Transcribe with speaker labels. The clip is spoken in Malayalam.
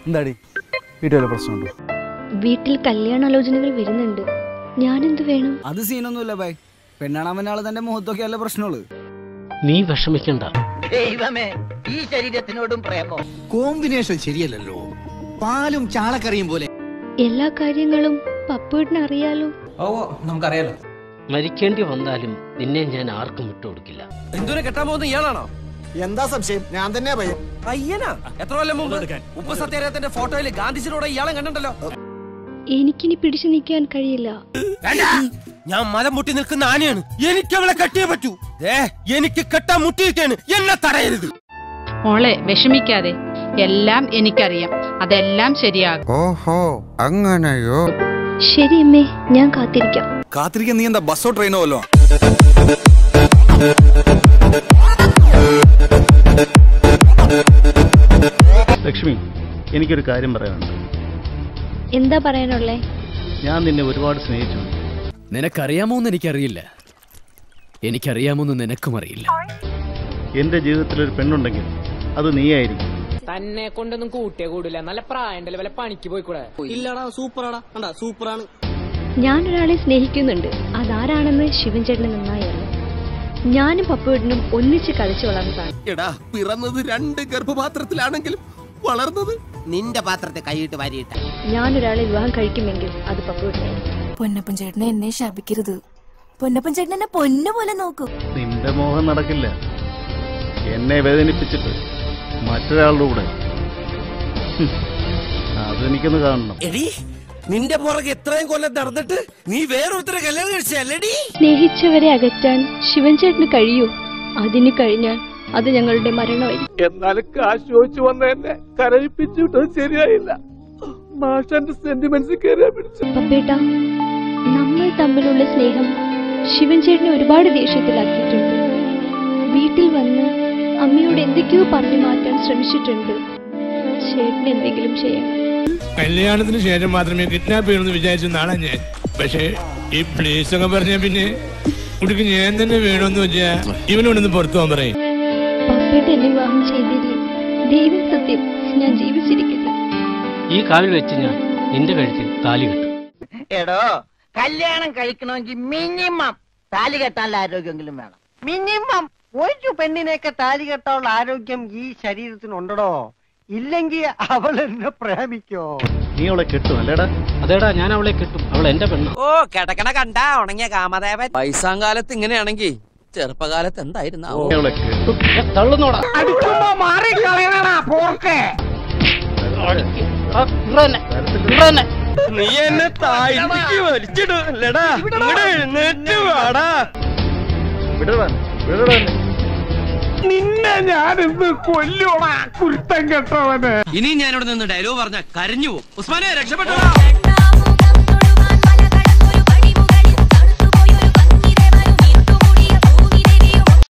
Speaker 1: എന്താടി വീട്ടിൽ വല്ല പ്രശ്നമുണ്ടോ
Speaker 2: വീട്ടിൽ കല്യാണാലോചനകൾ വരുന്നുണ്ട് ഞാനെന്ത് വേണം
Speaker 3: അത് സീനൊന്നുമില്ല ബൈ പെണ്ണാണാൻ ആള് തന്റെ മുഖത്തൊക്കെ അല്ല പ്രശ്നമുള്ളു
Speaker 4: നീ വിഷമിക്കണ്ട
Speaker 5: ദൈവമേ ഈ ശരീരത്തിനോടും പ്രേമോ
Speaker 6: കോമ്പിനേഷൻ ശരിയല്ലല്ലോ പാലും ചാളക്കറിയും പോലെ
Speaker 2: എല്ലാ കാര്യങ്ങളും പപ്പുവിന് അറിയാലോ
Speaker 7: ഓ നമുക്കറിയാലോ
Speaker 4: മരിക്കേണ്ടി വന്നാലും നിന്നെ ഞാൻ ആർക്കും വിട്ടുകൊടുക്കില്ല
Speaker 7: എന്തിനെ കെട്ടാൻ പോകുന്ന ഇയാളാണോ
Speaker 6: എന്താ സംശയം ഞാൻ തന്നെ ഭയം
Speaker 7: അയ്യനാ എത്ര കൊല്ലം മുമ്പ് ഉപ്പ് സത്യാഗ്രഹത്തിന്റെ ഫോട്ടോയിൽ ഗാന്ധിജിയുടെ ഇയാളെ കണ്ടിട്ടല്ലോ
Speaker 2: എനിക്കിനി പിടിച്ചു നിൽക്കാൻ കഴിയില്ല
Speaker 7: ഞാൻ മലം മുട്ടി നിൽക്കുന്ന ആനയാണ് എനിക്ക് അവളെ കെട്ടിയേ പറ്റൂ ഏ എനിക്ക് കെട്ടാൻ മുട്ടിയിരിക്കാണ് എന്നെ തടയരുത്
Speaker 8: മോളെ വിഷമിക്കാതെ എല്ലാം എനിക്കറിയാം അതെല്ലാം ശരിയാകും
Speaker 9: ഓഹോ അങ്ങനെയോ
Speaker 2: ശരി അമ്മേ ഞാൻ കാത്തിരിക്കാം
Speaker 1: കാത്തിരിക്കാൻ നീ എന്താ ബസ്സോ ട്രെയിനോ വല്ലോ
Speaker 10: ലക്ഷ്മി എനിക്കൊരു കാര്യം പറയാനുണ്ട്
Speaker 2: എന്താ പറയാനുള്ളേ
Speaker 10: ഞാൻ നിന്നെ ഒരുപാട് സ്നേഹിച്ചു
Speaker 11: നിനക്കറിയാമോന്ന് എനിക്കറിയില്ല എനിക്കറിയാമോന്ന് നിനക്കും അറിയില്ല
Speaker 10: എൻ്റെ ജീവിതത്തിൽ ഒരു പെണ്ണുണ്ടെങ്കിൽ അത് നീയായിരിക്കും
Speaker 5: തന്നെ കൊണ്ടൊന്നും കൂട്ടിയേ കൂടില്ല നല്ല പ്രായണ്ടല്ലേ വല്ല പണിക്ക് പോയിക്കൂടെ
Speaker 6: ഇല്ലടാ സൂപ്പറാടാ കണ്ടാ സൂപ്പറാണ്
Speaker 2: ഞാൻ ഒരാളെ സ്നേഹിക്കുന്നുണ്ട് അതാരാണെന്ന് ശിവൻ ചേട്ടന് നന്നായി അറിയാം ഞാനും പപ്പുവേട്ടനും ഒന്നിച്ച് കളിച്ചു വളർന്നതാണ്
Speaker 7: എടാ പിറന്നത് രണ്ട് ഗർഭപാത്രത്തിലാണെങ്കിലും വളർന്നത് നിന്റെ പാത്രത്തെ കൈയിട്ട് വാരിയിട്ട
Speaker 2: ഞാൻ ഒരാളെ വിവാഹം കഴിക്കുമെങ്കിൽ അത് പപ്പുവേട്ടനായിരിക്കും
Speaker 8: പൊന്നപ്പൻ ചേട്ടനെ എന്നെ ശപിക്കരുത് പൊന്നപ്പൻ ചേട്ടൻ എന്നെ പൊന്നു പോലെ നോക്കൂ
Speaker 10: നിന്റെ മോഹം നടക്കില്ല എന്നെ വേദനിപ്പിച്ചിട്ട് മറ്റൊരാളുടെ കൂടെ ഹും, അതെനിക്കൊന്ന് കാണണം
Speaker 7: എടി നിന്റെ പുറകെ എത്രയും കൊല്ലം നടന്നിട്ട് നീ വേറൊരുത്തരെ കല്യാണം കഴിച്ചല്ലേടി
Speaker 2: സ്നേഹിച്ചവരെ അകറ്റാൻ ശിവൻ ചേട്ടന് കഴിയൂ അതിന് കഴിഞ്ഞാൽ അത് ഞങ്ങളുടെ മരണമായിരിക്കും
Speaker 7: എന്നാലും കാശ് ചോദിച്ചു വന്ന എന്നെ കരയിപ്പിച്ചിട്ടത് ശരിയായില്ല മാഷന്റെ സെന്റിമെന്റ്സ് കയറിയാ പിടിച്ചു
Speaker 2: പപ്പേട്ട നമ്മൾ തമ്മിലുള്ള സ്നേഹം ശിവൻ ചേട്ടനെ ഒരുപാട് ദേഷ്യത്തിലാക്കിയിട്ടുണ്ട് വീട്ടിൽ വന്ന് അമ്മയോട് എന്തൊക്കെയോ പറഞ്ഞു മാറ്റാൻ ശ്രമിച്ചിട്ടുണ്ട് ചേട്ടൻ എന്തെങ്കിലും ചെയ്യണം
Speaker 12: കല്യാണത്തിന് ശേഷം മാത്രമേ കിഡ്നാപ്പ് ചെയ്യണമെന്ന് വിചാരിച്ച നാളെ ഞാൻ പക്ഷേ ഈ പ്ലേസ് ഒക്കെ പറഞ്ഞ പിന്നെ കുട്ടിക്ക് ഞാൻ തന്നെ വേണമെന്ന് വെച്ചാ ഇവനോടൊന്ന് പുറത്തു പോകാൻ പറയും
Speaker 2: പപ്പേട്ട എന്നെ വിവാഹം ചെയ്തില്ലേ ദൈവം സത്യം ഞാൻ ജീവിച്ചിരിക്കില്ല
Speaker 4: ഈ കാവിൽ വെച്ച് ഞാൻ നിന്റെ കഴുത്തിൽ താലി കെട്ടും
Speaker 5: എടോ കല്യാണം കഴിക്കണമെങ്കിൽ മിനിമം താലി കെട്ടാനുള്ള ആരോഗ്യമെങ്കിലും വേണം മിനിമം ഒരു പെണ്ണിനെയൊക്കെ താലി കെട്ടാനുള്ള ആരോഗ്യം ഈ ശരീരത്തിനുണ്ടോ ഇല്ലെങ്കിൽ അവൾ എന്നെ പ്രേമിക്കോ
Speaker 10: നീ അവളെ കെട്ടും അല്ലേടാ
Speaker 4: അതേടാ ഞാൻ അവളെ കെട്ടും അവൾ എന്റെ പെണ്ണ
Speaker 5: ഓ കിടക്കണ കണ്ട ഉണങ്ങിയ കാമദേവൻ വയസ്സാങ്കാലത്ത് ഇങ്ങനെയാണെങ്കിൽ ചെറുപ്പകാലത്ത് എന്തായിരുന്നു
Speaker 10: നീ അവളെ കെട്ടും
Speaker 4: തള്ളുന്നോടാ
Speaker 5: അടിക്കുമ്പോ മാറിക്കളയണ പോർക്കെ
Speaker 7: നീ എന്നെ താഴ്ത്തിക്ക് വലിച്ചിടല്ലടാ ഇങ്ങോട്ട് എഴുന്നേറ്റ് വാടാ
Speaker 10: വിടടാ വിടടാ എന്നെ.
Speaker 7: നിന്നെ ഞാനിന്ന് കൊല്ലോടാ കുരുത്തം കെട്ടവന്
Speaker 6: ഇനി ഞാനിവിടെ നിന്ന് ഡയലോഗ് പറഞ്ഞ കരഞ്ഞു പോകും ഉസ്മാനെ രക്ഷപ്പെട്ടോ